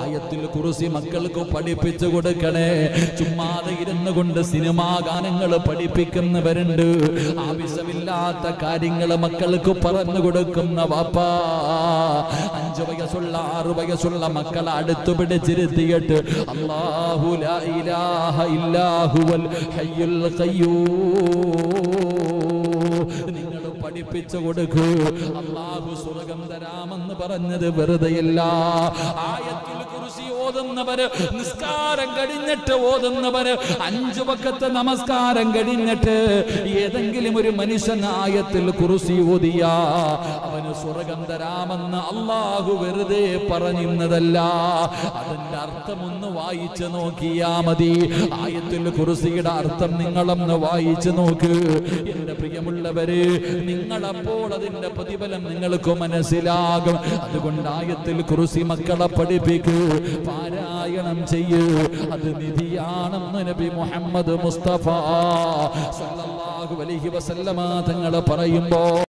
ആയത്തിൽ കുറിസി മക്കൾക്ക് പഠിപ്പിച്ചു കൊടുക്കണേ ചുമ്മാതെ ഇരുന്നു കൊണ്ട് സിനിമാ ഗാനങ്ങൾ പഠിപ്പിക്കുന്നവരുണ്ട് ആവശ്യമില്ലാത്ത കാര്യങ്ങൾ മക്കൾക്ക് പറഞ്ഞു കൊടുക്കുന്ന വാപ്പാ അഞ്ചു വയസ്സുള്ള ആറു വയസ്സുള്ള മക്കളെ അടുത്തു പിടിച്ചിരുത്തിയിട്ട് അല്ലാഹു ലാ ഇലാഹ ഇല്ലാഹുവൽ ഹയ്യുൽ ഖയ്യൂം നിങ്ങൾ പഠിപ്പിച്ചു കൊടുക്കൂ അള്ളാഹു സ്വർഗം തരാമെന്ന് പറഞ്ഞത് വെറുതെയല്ല ആയത്തിൽ കുറിച്ച് ഓതുന്നവര് നിസ്കാരം കഴിഞ്ഞിട്ട് ഓതുന്നവര് അഞ്ചു പക്കത്തെ നമസ്കാരം കഴിഞ്ഞിട്ട് ഏതെങ്കിലും ഒരു മനുഷ്യൻ ആയത്തിൽ കുറിച്ച് ഓതിയ അവന് സ്വർഗം തരാമെന്ന് അള്ളാഹു വെറുതെ പറഞ്ഞിരുന്നതല്ല അതിന്റെ അർത്ഥം ഒന്ന് വായിച്ചു നോക്കിയാ മതി ആയത്തിൽ കുറിസിയുടെ അർത്ഥം നിങ്ങളൊന്ന് വായിച്ചു നോക്ക് എന്റെ പ്രിയമുള്ളവര് നിങ്ങളപ്പോൾ അതിന്റെ പ്രതിഫലം നിങ്ങൾക്ക് മനസ്സിലാകും അതുകൊണ്ട് ആയത്തിൽ കുറിസി മക്കളെ പഠിപ്പിക്കൂ പാരായണം ചെയ്യൂ അത് നിധിയാണെന്ന് നബി മുഹമ്മദ് മുസ്തഫ സല്ലല്ലാഹു അലൈഹി വസല്ലമ തങ്ങൾ പറയുമ്പോ